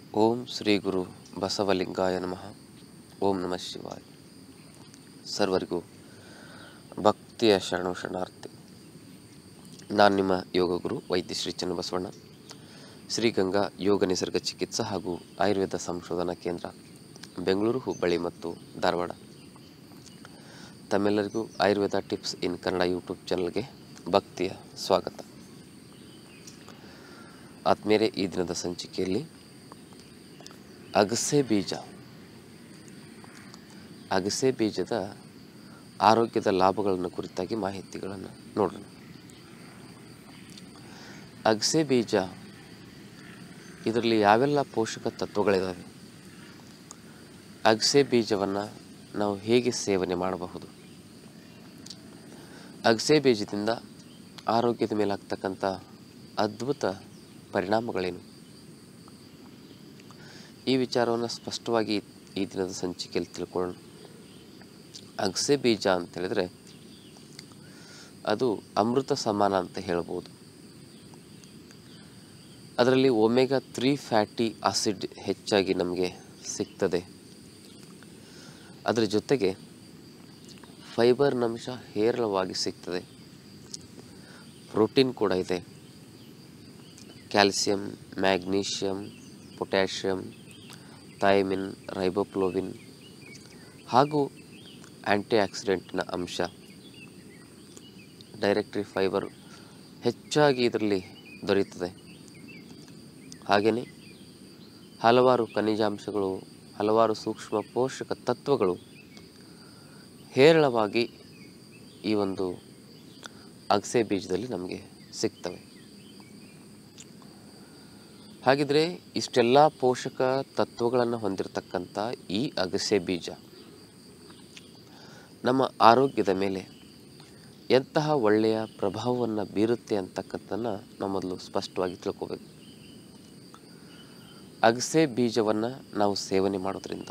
ಓಂ ಶ್ರೀ ಗುರು ಬಸವಲಿಂಗಾಯ ನಮಃ ಓಂ ನಮಃ ಶಿವಾಯ ಸರ್ವರಿಗೂ ಭಕ್ತಿಯ ಶರಣು ಶರಣಾರ್ಥಿ ನಾನು ನಿಮ್ಮ ಯೋಗ ಗುರು ವೈದ್ಯ ಶ್ರೀ ಚನ್ನಬಸವಣ್ಣ ಶ್ರೀಗಂಗಾ ಯೋಗ ನಿಸರ್ಗ ಚಿಕಿತ್ಸಾ ಹಾಗೂ ಆಯುರ್ವೇದ ಸಂಶೋಧನಾ ಕೇಂದ್ರ ಬೆಂಗಳೂರು ಹುಬ್ಬಳ್ಳಿ ಮತ್ತು ಧಾರವಾಡ ತಮ್ಮೆಲ್ಲರಿಗೂ Ayurveda tips in Kannada YouTube ಚಾನಲ್ಗೆ ಭಕ್ತಿಯ ಸ್ವಾಗತ ಆತ್ಮೇಲೆ ಈ ದಿನದ ಸಂಚಿಕೆಯಲ್ಲಿ ಅಗಸೆ ಬೀಜ ಅಗಸೆ ಬೀಜದ ಆರೋಗ್ಯದ ಲಾಭಗಳನ್ನು ಕುರಿತಾಗಿ ಮಾಹಿತಿಗಳನ್ನು ನೋಡೋಣ ಅಗಸೆ ಬೀಜ ಇದರಲ್ಲಿ ಯಾವೆಲ್ಲ ಪೋಷಕ ತತ್ವಗಳಿದ್ದಾವೆ ಅಗಸೆ ಬೀಜವನ್ನು ನಾವು ಹೇಗೆ ಸೇವನೆ ಮಾಡಬಹುದು ಅಗಸೆ ಬೀಜದಿಂದ ಆರೋಗ್ಯದ ಮೇಲೆ ಆಗ್ತಕ್ಕಂಥ ಅದ್ಭುತ ಪರಿಣಾಮಗಳೇನು ಈ ವಿಚಾರವನ್ನು ಸ್ಪಷ್ಟವಾಗಿ ಈ ದಿನದ ಸಂಚಿಕೆಯಲ್ಲಿ ತಿಳ್ಕೊಳ್ಳೋಣ ಅಗಸೆ ಬೀಜ ಅಂತ ಹೇಳಿದ್ರೆ ಅದು ಅಮೃತ ಸಮಾನ ಅಂತ ಹೇಳ್ಬೋದು ಅದರಲ್ಲಿ ಒಮೆಗಾ ತ್ರೀ ಫ್ಯಾಟಿ ಆಸಿಡ್ ಹೆಚ್ಚಾಗಿ ನಮಗೆ ಸಿಗ್ತದೆ ಅದರ ಜೊತೆಗೆ ಫೈಬರ್ನ ಅಂಶ ಹೇರಳವಾಗಿ ಸಿಗ್ತದೆ ಪ್ರೋಟೀನ್ ಕೂಡ ಇದೆ calcium magnesium potassium thiamine riboflavin ಹಾಗೂ ಆ್ಯಂಟಿ ಆಕ್ಸಿಡೆಂಟ್ನ ಅಂಶ ಡೈರೆಕ್ಟ್ರಿ ಫೈಬರ್ ಹೆಚ್ಚಾಗಿ ಇದರಲ್ಲಿ ದೊರೆಯುತ್ತದೆ ಹಾಗೆಯೇ ಹಲವಾರು ಖನಿಜಾಂಶಗಳು ಹಲವಾರು ಸೂಕ್ಷ್ಮ ಪೋಷಕ ತತ್ವಗಳು ಹೇರಳವಾಗಿ ಈ ಒಂದು ಅಗಸೆ ಬೀಜದಲ್ಲಿ ನಮಗೆ ಸಿಗ್ತವೆ ಹಾಗಿದ್ರೆ ಇಷ್ಟೆಲ್ಲ ಪೋಷಕ ತತ್ವಗಳನ್ನು ಹೊಂದಿರತಕ್ಕಂಥ ಈ ಅಗಸೆ ಬೀಜ ನಮ್ಮ ಆರೋಗ್ಯದ ಮೇಲೆ ಎಂತಹ ಒಳ್ಳೆಯ ಪ್ರಭಾವವನ್ನು ಬೀರುತ್ತೆ ಅಂತಕ್ಕಂಥನ್ನು ನಾವು ಮೊದಲು ಸ್ಪಷ್ಟವಾಗಿ ತಿಳ್ಕೋಬೇಕು ಅಗಸೆ ಬೀಜವನ್ನು ನಾವು ಸೇವನೆ ಮಾಡೋದ್ರಿಂದ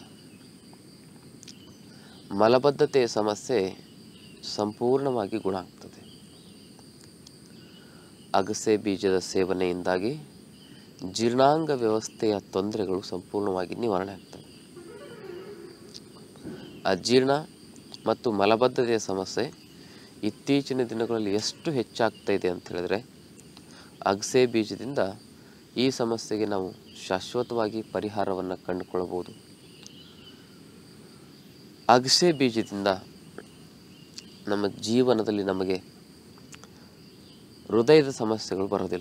ಮಲಬದ್ಧತೆಯ ಸಮಸ್ಯೆ ಸಂಪೂರ್ಣವಾಗಿ ಗುಣ ಆಗ್ತದೆ ಅಗಸೆ ಬೀಜದ ಸೇವನೆಯಿಂದಾಗಿ ಜೀರ್ಣಾಂಗ ವ್ಯವಸ್ಥೆಯ ತೊಂದರೆಗಳು ಸಂಪೂರ್ಣವಾಗಿ ನಿವಾರಣೆ ಆಗ್ತವೆ ಅಜೀರ್ಣ ಮತ್ತು ಮಲಬದ್ಧತೆಯ ಸಮಸ್ಯೆ ಇತ್ತೀಚಿನ ದಿನಗಳಲ್ಲಿ ಎಷ್ಟು ಹೆಚ್ಚಾಗ್ತಾ ಇದೆ ಅಂತ ಹೇಳಿದ್ರೆ ಅಗಸೆ ಬೀಜದಿಂದ ಈ ಸಮಸ್ಯೆಗೆ ನಾವು ಶಾಶ್ವತವಾಗಿ ಪರಿಹಾರವನ್ನು ಕಂಡುಕೊಳ್ಳಬಹುದು ಅಗಸೆ ಬೀಜದಿಂದ ನಮ್ಮ ಜೀವನದಲ್ಲಿ ನಮಗೆ ಹೃದಯದ ಸಮಸ್ಯೆಗಳು ಬರೋದಿಲ್ಲ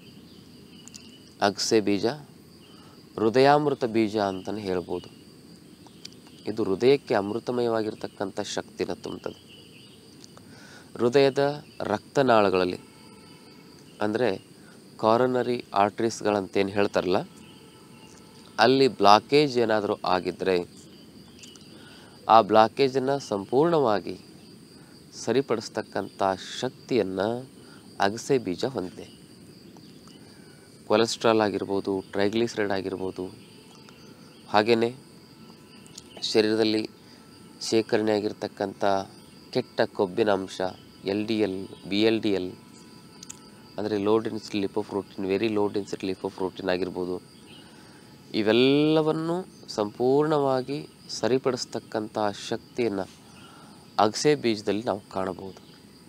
ಅಗಸೆ ಬೀಜ ಹೃದಯಾಮೃತ ಬೀಜ ಅಂತಲೇ ಹೇಳ್ಬೋದು ಇದು ಹೃದಯಕ್ಕೆ ಅಮೃತಮಯವಾಗಿರ್ತಕ್ಕಂಥ ಶಕ್ತಿನ ತುಂಬುತ್ತದೆ ಹೃದಯದ ರಕ್ತನಾಳಗಳಲ್ಲಿ ಅಂದರೆ ಕಾರನರಿ ಆರ್ಟ್ರೀಸ್ಗಳಂತೇನು ಹೇಳ್ತಾರಲ್ಲ ಅಲ್ಲಿ ಬ್ಲಾಕೇಜ್ ಏನಾದರೂ ಆಗಿದ್ದರೆ ಆ ಬ್ಲಾಕೇಜನ್ನು ಸಂಪೂರ್ಣವಾಗಿ ಸರಿಪಡಿಸ್ತಕ್ಕಂಥ ಶಕ್ತಿಯನ್ನು ಅಗಸೆ ಬೀಜ ಹೊಂದಿದೆ ಕೊಲೆಸ್ಟ್ರಾಲ್ ಆಗಿರ್ಬೋದು ಟ್ರೈಗ್ಲಿಸರೈಡ್ ಆಗಿರ್ಬೋದು ಹಾಗೆಯೇ ಶರೀರದಲ್ಲಿ ಶೇಖರಣೆ ಆಗಿರ್ತಕ್ಕಂಥ ಕೆಟ್ಟ ಕೊಬ್ಬಿನ ಅಂಶ L D L V L D L ಅಂದರೆ low density lipoprotein very low density lipoprotein ಆಗಿರ್ಬೋದು ಇವೆಲ್ಲವನ್ನು ಸಂಪೂರ್ಣವಾಗಿ ಸರಿಪಡಿಸ್ತಕ್ಕಂಥ ಶಕ್ತಿಯನ್ನು ಅಗಸೆ ಬೀಜದಲ್ಲಿ ನಾವು ಕಾಣಬಹುದು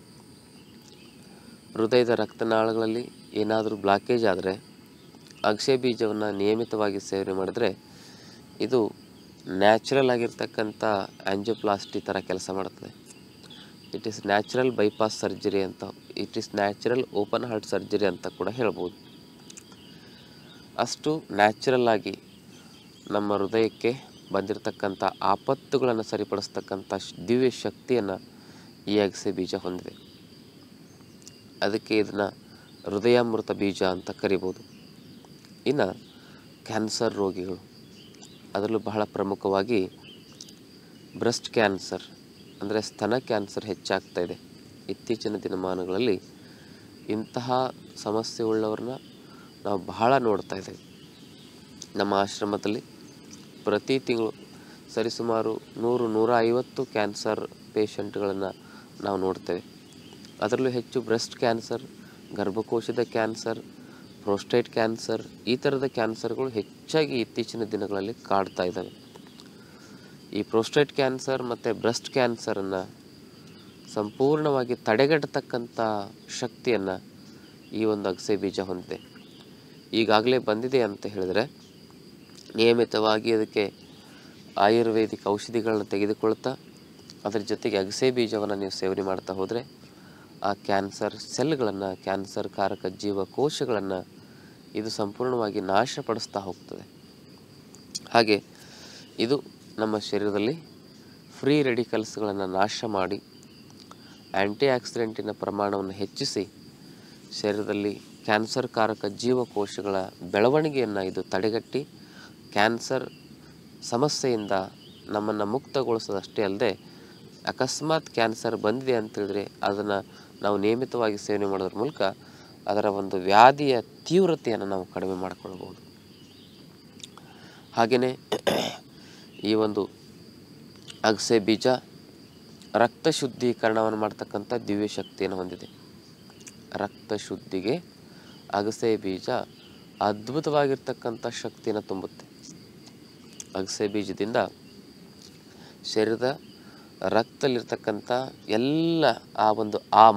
ಹೃದಯದ ರಕ್ತನಾಳಗಳಲ್ಲಿ ಏನಾದರೂ ಬ್ಲಾಕೇಜ್ ಆದರೆ ಅಗಸೆ ಬೀಜವನ್ನು ನಿಯಮಿತವಾಗಿ ಸೇವನೆ ಮಾಡಿದ್ರೆ ಇದು ನ್ಯಾಚುರಲ್ ಆಗಿರ್ತಕ್ಕಂಥ ಆಂಜಿಯೋಪ್ಲಾಸ್ಟಿ ಥರ ಕೆಲಸ ಮಾಡುತ್ತದೆ it is natural bypass surgery ಅಂತ it is natural open heart surgery ಅಂತ ಕೂಡ ಹೇಳ್ಬೋದು ಅಷ್ಟು ನ್ಯಾಚುರಲ್ ಆಗಿ ನಮ್ಮ ಹೃದಯಕ್ಕೆ ಬಂದಿರತಕ್ಕಂಥ ಆಪತ್ತುಗಳನ್ನು ಸರಿಪಡಿಸ್ತಕ್ಕಂಥ ಶ್- ದಿವ್ಯ ಶಕ್ತಿಯನ್ನು ಈ ಅಗಸೆ ಬೀಜ ಹೊಂದಿದೆ ಅದಕ್ಕೆ ಇದನ್ನು ಹೃದಯಾಮೃತ ಬೀಜ ಅಂತ ಕರಿಬೋದು ಇನ್ನು ಕ್ಯಾನ್ಸರ್ ರೋಗಿಗಳು ಅದರಲ್ಲೂ ಬಹಳ ಪ್ರಮುಖವಾಗಿ ಬ್ರೆಸ್ಟ್ ಕ್ಯಾನ್ಸರ್ ಅಂದರೆ ಸ್ತನ ಕ್ಯಾನ್ಸರ್ ಹೆಚ್ಚಾಗ್ತಾ ಇದೆ ಇತ್ತೀಚಿನ ದಿನಮಾನಗಳಲ್ಲಿ ಇಂತಹ ಸಮಸ್ಯೆ ಉಳ್ಳವ್ರನ್ನ ನಾವು ಬಹಳ ನೋಡ್ತಾ ಇದ್ದೇವೆ ನಮ್ಮ ಆಶ್ರಮದಲ್ಲಿ ಪ್ರತಿ ತಿಂಗಳು ಸರಿಸುಮಾರು ನೂರು ನೂರ ಐವತ್ತು ಕ್ಯಾನ್ಸರ್ ಪೇಷಂಟ್ಗಳನ್ನು ನಾವು ನೋಡ್ತೇವೆ ಅದರಲ್ಲೂ ಹೆಚ್ಚು ಬ್ರೆಸ್ಟ್ ಕ್ಯಾನ್ಸರ್ ಗರ್ಭಕೋಶದ ಕ್ಯಾನ್ಸರ್ ಪ್ರೋಸ್ಟೇಟ್ ಕ್ಯಾನ್ಸರ್ ಈ ಥರದ ಕ್ಯಾನ್ಸರ್ಗಳು ಹೆಚ್ಚಾಗಿ ಇತ್ತೀಚಿನ ದಿನಗಳಲ್ಲಿ ಕಾಡ್ತಾ ಇದ್ದಾವೆ ಈ ಪ್ರೋಸ್ಟೇಟ್ ಕ್ಯಾನ್ಸರ್ ಮತ್ತು ಬ್ರೆಸ್ಟ್ ಕ್ಯಾನ್ಸರನ್ನು ಸಂಪೂರ್ಣವಾಗಿ ತಡೆಗಟ್ಟತಕ್ಕಂಥ ಶಕ್ತಿಯನ್ನು ಈ ಒಂದು ಅಗಸೆ ಬೀಜ ಹೊಂದಿದೆ ಈಗಾಗಲೇ ಬಂದಿದೆ ಅಂತ ಹೇಳಿದರೆ ನಿಯಮಿತವಾಗಿ ಅದಕ್ಕೆ ಆಯುರ್ವೇದಿಕ್ ಔಷಧಿಗಳನ್ನ ತೆಗೆದುಕೊಳ್ತಾ ಅದರ ಜೊತೆಗೆ ಅಗಸೆ ಬೀಜವನ್ನು ನೀವು ಸೇವನೆ ಮಾಡ್ತಾ ಹೋದರೆ ಆ ಕ್ಯಾನ್ಸರ್ ಸೆಲ್ಗಳನ್ನು ಕ್ಯಾನ್ಸರ್ ಕಾರಕ ಜೀವಕೋಶಗಳನ್ನು ಇದು ಸಂಪೂರ್ಣವಾಗಿ ನಾಶಪಡಿಸ್ತಾ ಹೋಗ್ತದೆ ಹಾಗೆ ಇದು ನಮ್ಮ ಶರೀರದಲ್ಲಿ ಫ್ರೀ ರೆಡಿಕಲ್ಸ್ಗಳನ್ನು ನಾಶ ಮಾಡಿ ಆ್ಯಂಟಿ ಆಕ್ಸಿಡೆಂಟಿನ ಪ್ರಮಾಣವನ್ನು ಹೆಚ್ಚಿಸಿ ಶರೀರದಲ್ಲಿ ಕ್ಯಾನ್ಸರ್ ಕಾರಕ ಜೀವಕೋಶಗಳ ಬೆಳವಣಿಗೆಯನ್ನು ಇದು ತಡೆಗಟ್ಟಿ ಕ್ಯಾನ್ಸರ್ ಸಮಸ್ಯೆಯಿಂದ ನಮ್ಮನ್ನು ಮುಕ್ತಗೊಳಿಸೋದಷ್ಟೇ ಅಲ್ಲದೆ ಅಕಸ್ಮಾತ್ ಕ್ಯಾನ್ಸರ್ ಬಂದಿದೆ ಅಂತೇಳಿದ್ರೆ ಅದನ್ನು ನಾವು ನಿಯಮಿತವಾಗಿ ಸೇವನೆ ಮಾಡೋದ್ರ ಮೂಲಕ ಅದರ ಒಂದು ವ್ಯಾಧಿಯ ತೀವ್ರತೆಯನ್ನು ನಾವು ಕಡಿಮೆ ಮಾಡಿಕೊಳ್ಬೋದು ಹಾಗೆಯೇ ಈ ಒಂದು ಅಗಸೆ ಬೀಜ ರಕ್ತ ಶುದ್ಧೀಕರಣವನ್ನು ಮಾಡ್ತಕ್ಕಂಥ ದಿವ್ಯ ಶಕ್ತಿಯನ್ನು ಹೊಂದಿದೆ ರಕ್ತ ಶುದ್ಧಿಗೆ ಅಗಸೆ ಬೀಜ ಅದ್ಭುತವಾಗಿರ್ತಕ್ಕಂಥ ಶಕ್ತಿಯನ್ನು ತುಂಬುತ್ತೆ ಅಗಸೆ ಬೀಜದಿಂದ ಶರೀರದ ರಕ್ತದಲ್ಲಿರ್ತಕ್ಕಂಥ ಎಲ್ಲ ಆ ಒಂದು ಆಮ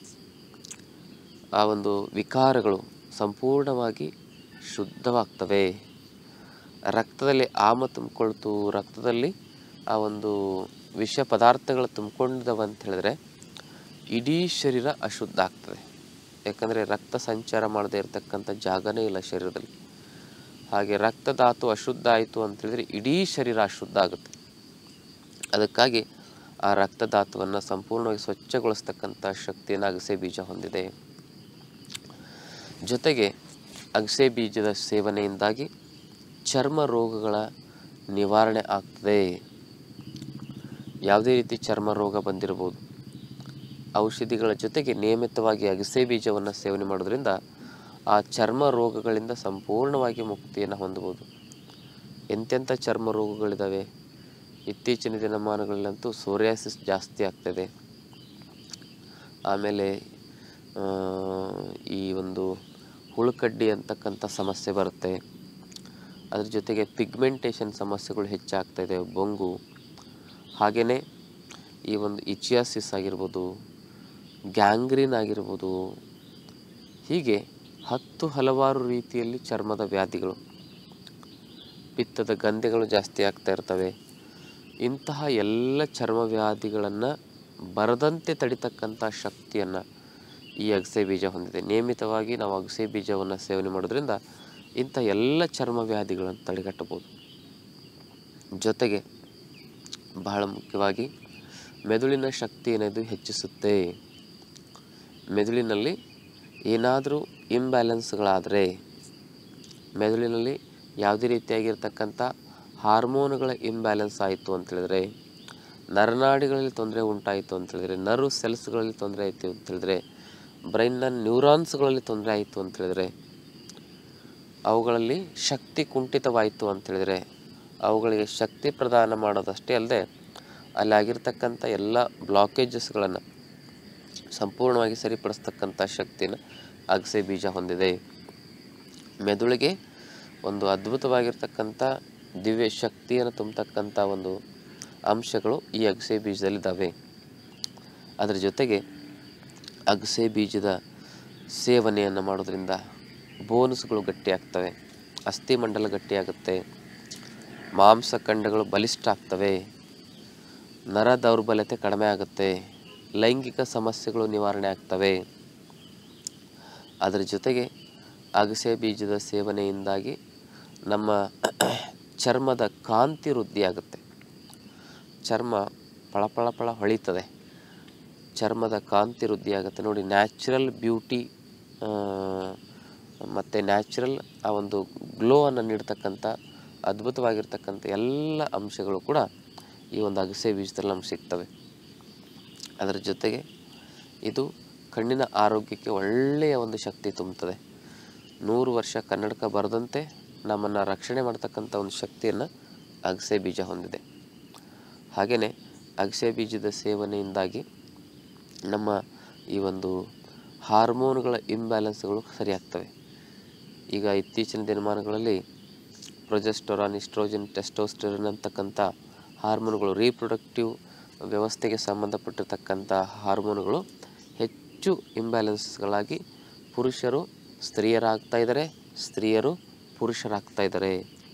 ಆ ಒಂದು ವಿಕಾರಗಳು ಸಂಪೂರ್ಣವಾಗಿ ಶುದ್ಧವಾಗ್ತವೆ ರಕ್ತದಲ್ಲಿ ಆಮ ತುಂಬಿಕೊಳ್ತು ರಕ್ತದಲ್ಲಿ ಆ ಒಂದು ವಿಷ ಪದಾರ್ಥಗಳು ತುಂಬಿಕೊಂಡಿದ್ದಾವೆ ಅಂತ ಹೇಳಿದ್ರೆ ಇಡೀ ಶರೀರ ಅಶುದ್ಧ ಆಗ್ತದೆ ಯಾಕಂದರೆ ರಕ್ತ ಸಂಚಾರ ಮಾಡದೇ ಇರತಕ್ಕಂಥ ಜಾಗನೇ ಇಲ್ಲ ಶರೀರದಲ್ಲಿ ಹಾಗೆ ರಕ್ತಧಾತು ಅಶುದ್ಧ ಆಯಿತು ಅಂತೇಳಿದರೆ ಇಡೀ ಶರೀರ ಅಶುದ್ಧ ಆಗುತ್ತೆ ಅದಕ್ಕಾಗಿ ಆ ರಕ್ತಧಾತುವನ್ನು ಸಂಪೂರ್ಣವಾಗಿ ಸ್ವಚ್ಛಗೊಳಿಸ್ತಕ್ಕಂಥ ಶಕ್ತಿಯನ್ನು ಅಗಸೆ ಬೀಜ ಹೊಂದಿದೆ ಜೊತೆಗೆ ಅಗಸೆ ಬೀಜದ ಸೇವನೆಯಿಂದಾಗಿ ಚರ್ಮ ರೋಗಗಳ ನಿವಾರಣೆ ಆಗ್ತದೆ ಯಾವುದೇ ರೀತಿ ಚರ್ಮ ರೋಗ ಬಂದಿರಬಹುದು ಔಷಧಿಗಳ ಜೊತೆಗೆ ನಿಯಮಿತವಾಗಿ ಅಗಸೆ ಬೀಜವನ್ನು ಸೇವನೆ ಮಾಡೋದ್ರಿಂದ ಆ ಚರ್ಮ ರೋಗಗಳಿಂದ ಸಂಪೂರ್ಣವಾಗಿ ಮುಕ್ತಿಯನ್ನು ಹೊಂದಬಹುದು ಎಂತೆಂಥ ಚರ್ಮ ರೋಗಗಳಿದ್ದಾವೆ ಇತ್ತೀಚಿನ ದಿನಮಾನಗಳಲ್ಲಂತೂ ಸೋರಿಯಾಸಿಸ್ ಜಾಸ್ತಿ ಆಗ್ತದೆ ಆಮೇಲೆ ಆ, ಈ ಒಂದು ಹುಳುಕಡ್ಡಿ ಅಂತಕ್ಕಂಥ ಸಮಸ್ಯೆ ಬರುತ್ತೆ ಅದ್ರ ಜೊತೆಗೆ ಪಿಗ್ಮೆಂಟೇಷನ್ ಸಮಸ್ಯೆಗಳು ಹೆಚ್ಚಾಗ್ತಾಯಿದೆ ಬೊಂಗು ಹಾಗೆಯೇ ಈ ಒಂದು ಇಚಿಯಾಸಿಸ್ ಆಗಿರ್ಬೋದು ಗ್ಯಾಂಗ್ರೀನ್ ಆಗಿರ್ಬೋದು ಹೀಗೆ ಹತ್ತು ಹಲವಾರು ರೀತಿಯಲ್ಲಿ ಚರ್ಮದ ವ್ಯಾಧಿಗಳು ಪಿತ್ತದ ಗಂಧೆಗಳು ಜಾಸ್ತಿ ಆಗ್ತಾ ಇರ್ತವೆ ಇಂತಹ ಎಲ್ಲ ಚರ್ಮ ವ್ಯಾಧಿಗಳನ್ನು ಬರದಂತೆ ತಡಿತಕ್ಕಂಥ ಶಕ್ತಿಯನ್ನು ಈ ಅಗಸೆ ಬೀಜ ಹೊಂದಿದೆ ನಿಯಮಿತವಾಗಿ ನಾವು ಅಗಸೆ ಬೀಜವನ್ನು ಸೇವನೆ ಮಾಡೋದ್ರಿಂದ ಇಂಥ ಎಲ್ಲ ಚರ್ಮ ವ್ಯಾಧಿಗಳನ್ನು ತಡೆಗಟ್ಟಬೋದು ಜೊತೆಗೆ ಬಹಳ ಮುಖ್ಯವಾಗಿ ಮೆದುಳಿನ ಶಕ್ತಿಯನ್ನು ಇದು ಹೆಚ್ಚಿಸುತ್ತೆ ಮೆದುಳಿನಲ್ಲಿ ಏನಾದರೂ ಇಂಬ್ಯಾಲೆನ್ಸ್ಗಳಾದರೆ ಮೆದುಳಿನಲ್ಲಿ ಯಾವುದೇ ರೀತಿಯಾಗಿರ್ತಕ್ಕಂಥ ಹಾರ್ಮೋನುಗಳ ಇಂಬ್ಯಾಲೆನ್ಸ್ ಆಯಿತು ಅಂತೇಳಿದ್ರೆ ನರನಾಡಿಗಳಲ್ಲಿ ತೊಂದರೆ ಉಂಟಾಯಿತು ಅಂತೇಳಿದ್ರೆ ನರ್ವ್ ಸೆಲ್ಸ್ಗಳಲ್ಲಿ ತೊಂದರೆ ಆಯಿತು ಅಂತೇಳಿದ್ರೆ ಬ್ರೈನ್ನ ನ್ಯೂರಾನ್ಸ್ಗಳಲ್ಲಿ ತೊಂದರೆ ಆಯಿತು ಅಂತೇಳಿದ್ರೆ ಅವುಗಳಲ್ಲಿ ಶಕ್ತಿ ಕುಂಠಿತವಾಯಿತು ಅಂತೇಳಿದರೆ ಅವುಗಳಿಗೆ ಶಕ್ತಿ ಪ್ರದಾನ ಮಾಡೋದಷ್ಟೇ ಅಲ್ಲದೆ ಅಲ್ಲಿ ಆಗಿರ್ತಕ್ಕಂಥ ಎಲ್ಲ ಬ್ಲಾಕೇಜಸ್ಗಳನ್ನು ಸಂಪೂರ್ಣವಾಗಿ ಸರಿಪಡಿಸ್ತಕ್ಕಂಥ ಶಕ್ತಿನ ಅಗಸೆ ಬೀಜ ಹೊಂದಿದೆ ಮೆದುಳಿಗೆ ಒಂದು ಅದ್ಭುತವಾಗಿರ್ತಕ್ಕಂಥ ದಿವ್ಯ ಶಕ್ತಿಯನ್ನು ತುಂಬತಕ್ಕಂಥ ಒಂದು ಅಂಶಗಳು ಈ ಅಗಸೆ ಬೀಜದಲ್ಲಿದ್ದಾವೆ ಅದರ ಜೊತೆಗೆ ಅಗಸೆ ಬೀಜದ ಸೇವನೆಯನ್ನು ಮಾಡೋದ್ರಿಂದ ಬೋನ್ಸ್ಗಳು ಗಟ್ಟಿಯಾಗ್ತವೆ ಅಸ್ಥಿಮಂಡಲ ಗಟ್ಟಿಯಾಗುತ್ತೆ ಮಾಂಸಖಂಡಗಳು ಬಲಿಷ್ಠ ಆಗ್ತವೆ ನರ ದೌರ್ಬಲ್ಯತೆ ಕಡಿಮೆ ಆಗುತ್ತೆ ಲೈಂಗಿಕ ಸಮಸ್ಯೆಗಳು ನಿವಾರಣೆ ಆಗ್ತವೆ ಅದರ ಜೊತೆಗೆ ಅಗಸೆ ಬೀಜದ ಸೇವನೆಯಿಂದಾಗಿ ನಮ್ಮ ಚರ್ಮದ ಕಾಂತಿ ವೃದ್ಧಿಯಾಗುತ್ತೆ ಚರ್ಮ ಪಳಪಳಪಳ ಹೊಳಿತದೆ ಚರ್ಮದ ಕಾಂತಿ ವೃದ್ಧಿಯಾಗುತ್ತೆ ನೋಡಿ ನ್ಯಾಚುರಲ್ ಬ್ಯೂಟಿ ಮತ್ತು ನ್ಯಾಚುರಲ್ ಆ ಒಂದು ಗ್ಲೋವನ್ನು ನೀಡ್ತಕ್ಕಂಥ ಅದ್ಭುತವಾಗಿರ್ತಕ್ಕಂಥ ಎಲ್ಲ ಅಂಶಗಳು ಕೂಡ ಈ ಒಂದು ಅಗಸೆ ಬೀಜದಲ್ಲಿ ನಮ್ಗೆ ಸಿಗ್ತವೆ ಅದರ ಜೊತೆಗೆ ಇದು ಕಣ್ಣಿನ ಆರೋಗ್ಯಕ್ಕೆ ಒಳ್ಳೆಯ ಒಂದು ಶಕ್ತಿ ತುಂಬುತ್ತದೆ ನೂರು ವರ್ಷ ಕನ್ನಡಕ ಬರದಂತೆ ನಮ್ಮನ್ನು ರಕ್ಷಣೆ ಮಾಡ್ತಕ್ಕಂಥ ಒಂದು ಶಕ್ತಿಯನ್ನು ಅಗಸೆ ಬೀಜ ಹೊಂದಿದೆ ಹಾಗೆಯೇ ಅಗಸೆ ಬೀಜದ ಸೇವನೆಯಿಂದಾಗಿ ನಮ್ಮ ಈ ಒಂದು ಹಾರ್ಮೋನುಗಳ ಇಂಬ್ಯಾಲೆನ್ಸ್ಗಳು ಸರಿಯಾಗ್ತವೆ ಈಗ ಇತ್ತೀಚಿನ ದಿನಮಾನಗಳಲ್ಲಿ ಪ್ರೊಜೆಸ್ಟೊರಾನ್ ಇಸ್ಟ್ರೋಜನ್ ಟೆಸ್ಟೋಸ್ಟೆರೋನ್ ಅಂತಕ್ಕಂಥ ಹಾರ್ಮೋನ್ಗಳು ರೀಪ್ರೊಡಕ್ಟಿವ್ ವ್ಯವಸ್ಥೆಗೆ ಸಂಬಂಧಪಟ್ಟಿರ್ತಕ್ಕಂಥ ಹಾರ್ಮೋನುಗಳು ಹೆಚ್ಚು ಇಂಬ್ಯಾಲೆನ್ಸ್ಗಳಾಗಿ ಪುರುಷರು ಸ್ತ್ರೀಯರಾಗ್ತಾ ಇದ್ದಾರೆ ಸ್ತ್ರೀಯರು ಪುರುಷರಾಗ್ತಾ ಇದ್ದಾರೆ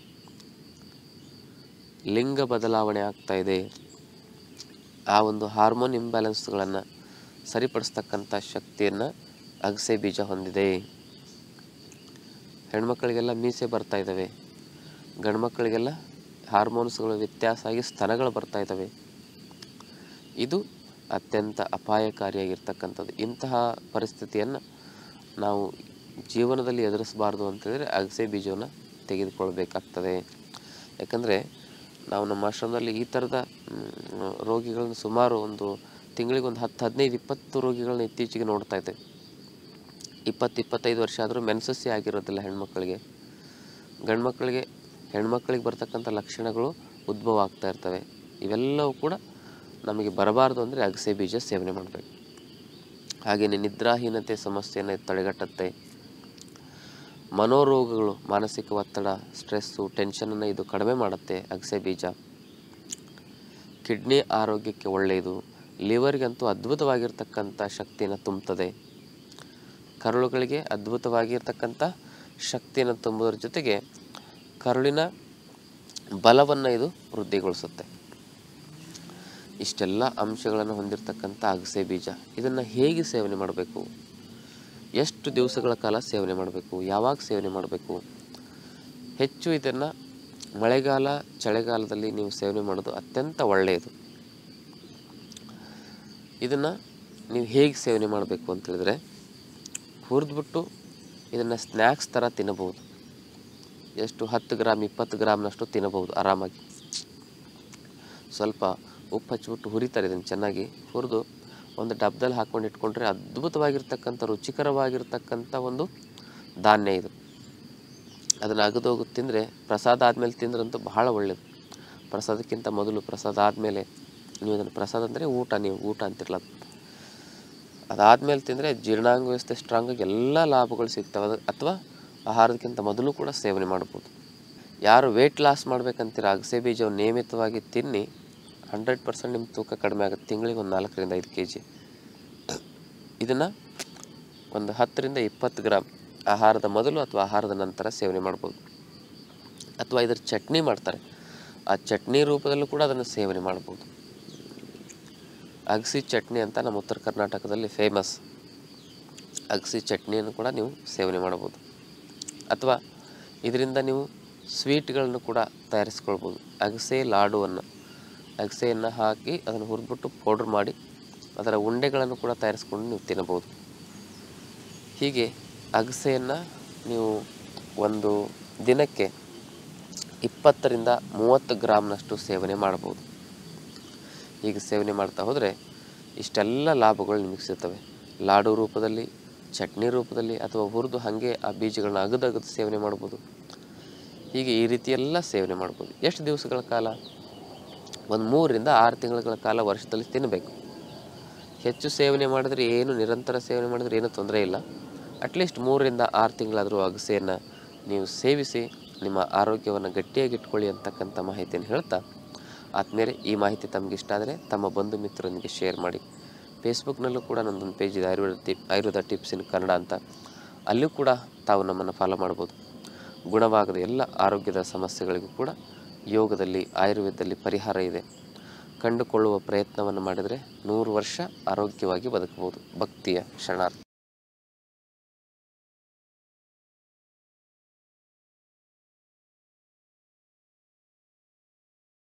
ಲಿಂಗ ಬದಲಾವಣೆ ಆಗ್ತಾ ಇದೆ ಆ ಒಂದು ಹಾರ್ಮೋನ್ ಇಂಬ್ಯಾಲೆನ್ಸ್ಗಳನ್ನು ಸರಿಪಡಿಸ್ತಕ್ಕಂಥ ಶಕ್ತಿಯನ್ನು ಅಗಸೆ ಬೀಜ ಹೊಂದಿದೆ ಹೆಣ್ಮಕ್ಳಿಗೆಲ್ಲ ಮೀಸೆ ಬರ್ತಾ ಇದ್ದಾವೆ ಗಂಡು ಮಕ್ಕಳಿಗೆಲ್ಲ ಹಾರ್ಮೋನ್ಸ್ಗಳು ವ್ಯತ್ಯಾಸ ಆಗಿ ಸ್ತನಗಳು ಬರ್ತಾ ಇದ್ದಾವೆ ಇದು ಅತ್ಯಂತ ಅಪಾಯಕಾರಿಯಾಗಿರ್ತಕ್ಕಂಥದ್ದು ಇಂತಹ ಪರಿಸ್ಥಿತಿಯನ್ನು ನಾವು ಜೀವನದಲ್ಲಿ ಎದುರಿಸಬಾರ್ದು ಅಂತೇಳಿದರೆ ಅಗಸೆ ಬೀಜವನ್ನು ತೆಗೆದುಕೊಳ್ಬೇಕಾಗ್ತದೆ ಯಾಕಂದರೆ ನಾವು ನಮ್ಮ ಆಶ್ರಮದಲ್ಲಿ ಈ ಥರದ ಮ್, ರೋಗಿಗಳನ್ನ ಸುಮಾರು ಒಂದು ತಿಂಗಳಿಗೆ ಒಂದು ಹತ್ತು ಹದಿನೈದು ಇಪ್ಪತ್ತು ರೋಗಿಗಳನ್ನ ಇತ್ತೀಚೆಗೆ ನೋಡ್ತಾ ಇದ್ದೇವೆ ಇಪ್ಪತ್ತು ಇಪ್ಪತ್ತೈದು ವರ್ಷ ಆದರೂ ಮೆನ್ಸಸ್ಸೇ ಆಗಿರೋದಿಲ್ಲ ಹೆಣ್ಮಕ್ಳಿಗೆ ಗಂಡು ಮಕ್ಕಳಿಗೆ ಹೆಣ್ಮಕ್ಳಿಗೆ ಬರ್ತಕ್ಕಂಥ ಲಕ್ಷಣಗಳು ಉದ್ಭವ ಆಗ್ತಾ ಇರ್ತವೆ ಇವೆಲ್ಲವೂ ಕೂಡ ನಮಗೆ ಬರಬಾರ್ದು ಅಂದರೆ ಅಗಸೆ ಬೀಜ ಸೇವನೆ ಮಾಡಬೇಕು ಹಾಗೆಯೇ ನಿದ್ರಾಹೀನತೆ ಸಮಸ್ಯೆಯನ್ನು ತಡೆಗಟ್ಟುತ್ತೆ ಮನೋರೋಗಗಳು ಮಾನಸಿಕ ಒತ್ತಡ ಸ್ಟ್ರೆಸ್ಸು ಟೆನ್ಷನನ್ನು ಇದು ಕಡಿಮೆ ಮಾಡುತ್ತೆ ಅಗಸೆ ಬೀಜ ಕಿಡ್ನಿ ಆರೋಗ್ಯಕ್ಕೆ ಒಳ್ಳೆಯದು ಲಿವರ್ಗಂತೂ ಅದ್ಭುತವಾಗಿರ್ತಕ್ಕಂಥ ಶಕ್ತಿಯನ್ನು ತುಂಬುತ್ತದೆ ಕರುಳುಗಳಿಗೆ ಅದ್ಭುತವಾಗಿರ್ತಕ್ಕಂಥ ಶಕ್ತಿಯನ್ನು ತುಂಬುವುದರ ಜೊತೆಗೆ ಕರುಳಿನ ಬಲವನ್ನು ಇದು ವೃದ್ಧಿಗೊಳಿಸುತ್ತೆ ಇಷ್ಟೆಲ್ಲ ಅಂಶಗಳನ್ನು ಹೊಂದಿರತಕ್ಕಂಥ ಅಗಸೆ ಬೀಜ ಇದನ್ನು ಹೇಗೆ ಸೇವನೆ ಮಾಡಬೇಕು ಎಷ್ಟು ದಿವಸಗಳ ಕಾಲ ಸೇವನೆ ಮಾಡಬೇಕು ಯಾವಾಗ ಸೇವನೆ ಮಾಡಬೇಕು ಹೆಚ್ಚು ಇದನ್ನು ಮಳೆಗಾಲ ಚಳಿಗಾಲದಲ್ಲಿ ನೀವು ಸೇವನೆ ಮಾಡೋದು ಅತ್ಯಂತ ಒಳ್ಳೆಯದು ಇದನ್ನು ನೀವು ಹೇಗೆ ಸೇವನೆ ಮಾಡಬೇಕು ಅಂತ ಹೇಳಿದ್ರೆ ಹುರಿದ್ಬಿಟ್ಟು ಇದನ್ನು ಸ್ನ್ಯಾಕ್ಸ್ ಥರ ತಿನ್ನಬಹುದು ಎಷ್ಟು ಹತ್ತು ಗ್ರಾಮ್ ಇಪ್ಪತ್ತು ಗ್ರಾಮ್ನಷ್ಟು ತಿನ್ನಬಹುದು ಆರಾಮಾಗಿ ಸ್ವಲ್ಪ ಉಪ್ಪು ಹಚ್ಬಿಟ್ಟು ಹುರಿತಾರೆ ಇದನ್ನು ಚೆನ್ನಾಗಿ ಹುರಿದು ಒಂದು ಡಬ್ದಲ್ಲಿ ಹಾಕ್ಕೊಂಡು ಇಟ್ಕೊಂಡ್ರೆ ಅದ್ಭುತವಾಗಿರ್ತಕ್ಕಂಥ ರುಚಿಕರವಾಗಿರ್ತಕ್ಕಂಥ ಒಂದು ಧಾನ್ಯ ಇದು ಅದನ್ನು ಅಗದೋಗಿ ತಿಂದರೆ ಪ್ರಸಾದ ಆದಮೇಲೆ ತಿಂದ್ರಂತೂ ಬಹಳ ಒಳ್ಳೆಯದು ಪ್ರಸಾದಕ್ಕಿಂತ ಮೊದಲು ಪ್ರಸಾದ ಆದಮೇಲೆ ನೀವು ಅದನ್ನು ಪ್ರಸಾದ ಅಂದರೆ ಊಟ ನೀವು ಊಟ ಅಂತಿರಲ್ಲ ಅದು ಅದಾದಮೇಲೆ ತಿಂದರೆ ಜೀರ್ಣಾಂಗ ವ್ಯವಸ್ಥೆ ಸ್ಟ್ರಾಂಗ್ ಆಗಿ ಎಲ್ಲ ಲಾಭಗಳು ಸಿಗ್ತವೆ ಅದು ಅಥವಾ ಆಹಾರಕ್ಕಿಂತ ಮೊದಲು ಕೂಡ ಸೇವನೆ ಮಾಡ್ಬೋದು ಯಾರು ವೆಯ್ಟ್ ಲಾಸ್ ಮಾಡ್ಬೇಕಂತೀರ ಅಗಸೆ ಬೀಜವನ್ನು ನಿಯಮಿತವಾಗಿ ತಿನ್ನಿ ಹಂಡ್ರೆಡ್ ಪರ್ಸೆಂಟ್ ನಿಮ್ಮ ತೂಕ ಕಡಿಮೆ ಆಗುತ್ತೆ ತಿಂಗಳಿಗೆ ಒಂದು ನಾಲ್ಕರಿಂದ ಐದು ಕೆ ಜಿ ಇದನ್ನು ಒಂದು ಹತ್ತರಿಂದ ಇಪ್ಪತ್ತು ಗ್ರಾಮ್ ಆಹಾರದ ಮೊದಲು ಅಥವಾ ಆಹಾರದ ನಂತರ ಸೇವನೆ ಮಾಡ್ಬೋದು ಅಥವಾ ಇದರ ಚಟ್ನಿ ಮಾಡ್ತಾರೆ ಆ ಚಟ್ನಿ ರೂಪದಲ್ಲೂ ಕೂಡ ಅದನ್ನು ಸೇವನೆ ಮಾಡ್ಬೋದು ಅಗಸಿ ಚಟ್ನಿ ಅಂತ ನಮ್ಮ ಉತ್ತರ ಕರ್ನಾಟಕದಲ್ಲಿ ಫೇಮಸ್ ಅಗಸಿ ಚಟ್ನಿಯನ್ನು ಕೂಡ ನೀವು ಸೇವನೆ ಮಾಡ್ಬೋದು ಅಥವಾ ಇದರಿಂದ ನೀವು ಸ್ವೀಟ್ಗಳನ್ನು ಕೂಡ ತಯಾರಿಸ್ಕೊಳ್ಬೋದು ಅಗಸೆ ಲಾಡುವನ್ನು ಅಗಸೆಯನ್ನು ಹಾಕಿ ಅದನ್ನು ಹುರಿದ್ಬಿಟ್ಟು ಪೌಡ್ರ್ ಮಾಡಿ ಅದರ ಉಂಡೆಗಳನ್ನು ಕೂಡ ತಯಾರಿಸ್ಕೊಂಡು ನೀವು ತಿನ್ನಬಹುದು ಹೀಗೆ ಅಗಸೆಯನ್ನು ನೀವು ಒಂದು ದಿನಕ್ಕೆ ಇಪ್ಪತ್ತರಿಂದ ಮೂವತ್ತು ಗ್ರಾಮ್ನಷ್ಟು ಸೇವನೆ ಮಾಡಬಹುದು ಹೀಗೆ ಸೇವನೆ ಮಾಡ್ತಾ ಹೋದರೆ ಇಷ್ಟೆಲ್ಲ ಲಾಭಗಳು ನಿಮಗೆ ಸಿಗ್ತವೆ ಲಾಡು ರೂಪದಲ್ಲಿ ಚಟ್ನಿ ರೂಪದಲ್ಲಿ ಅಥವಾ ಹುರಿದು ಹಾಗೆ ಆ ಬೀಜಗಳನ್ನ ಅಗದು ಅಗದು ಸೇವನೆ ಮಾಡ್ಬೋದು ಹೀಗೆ ಈ ರೀತಿಯೆಲ್ಲ ಸೇವನೆ ಮಾಡ್ಬೋದು ಎಷ್ಟು ದಿವಸಗಳ ಕಾಲ ಒಂದು ಮೂರರಿಂದ ಆರು ತಿಂಗಳ ಕಾಲ ವರ್ಷದಲ್ಲಿ ತಿನ್ನಬೇಕು ಹೆಚ್ಚು ಸೇವನೆ ಮಾಡಿದ್ರೆ ಏನು ನಿರಂತರ ಸೇವನೆ ಮಾಡಿದ್ರೆ ಏನೂ ತೊಂದರೆ ಇಲ್ಲ ಅಟ್ಲೀಸ್ಟ್ ಮೂರರಿಂದ ಆರು ತಿಂಗಳಾದರೂ ಅಗಸೆಯನ್ನು ನೀವು ಸೇವಿಸಿ ನಿಮ್ಮ ಆರೋಗ್ಯವನ್ನು ಗಟ್ಟಿಯಾಗಿ ಇಟ್ಕೊಳ್ಳಿ ಅಂತಕ್ಕಂಥ ಮಾಹಿತಿಯನ್ನು ಹೇಳ್ತಾ ಆದ್ಮೇಲೆ ಈ ಮಾಹಿತಿ ತಮಗೆ ಇಷ್ಟ ಆದರೆ ತಮ್ಮ ಬಂಧು ಮಿತ್ರರೊಂದಿಗೆ ಶೇರ್ ಮಾಡಿ ಫೇಸ್ಬುಕ್ನಲ್ಲೂ ಕೂಡ ನನ್ನದೊಂದು ಪೇಜ್ ಇದೆ Ayurveda tip Ayurveda tips in Kannada ಅಂತ ಅಲ್ಲೂ ಕೂಡ ತಾವು ನಮ್ಮನ್ನು ಫಾಲೋ ಮಾಡ್ಬೋದು ಗುಣವಾಗದ ಎಲ್ಲ ಆರೋಗ್ಯದ ಸಮಸ್ಯೆಗಳಿಗೂ ಕೂಡ ಯೋಗದಲ್ಲಿ ಆಯುರ್ವೇದದಲ್ಲಿ ಪರಿಹಾರ ಇದೆ ಕಂಡುಕೊಳ್ಳುವ ಪ್ರಯತ್ನವನ್ನು ಮಾಡಿದರೆ ನೂರು ವರ್ಷ ಆರೋಗ್ಯವಾಗಿ ಬದುಕಬಹುದು ಭಕ್ತಿಯ ಶರಣಾರ್ಥಿ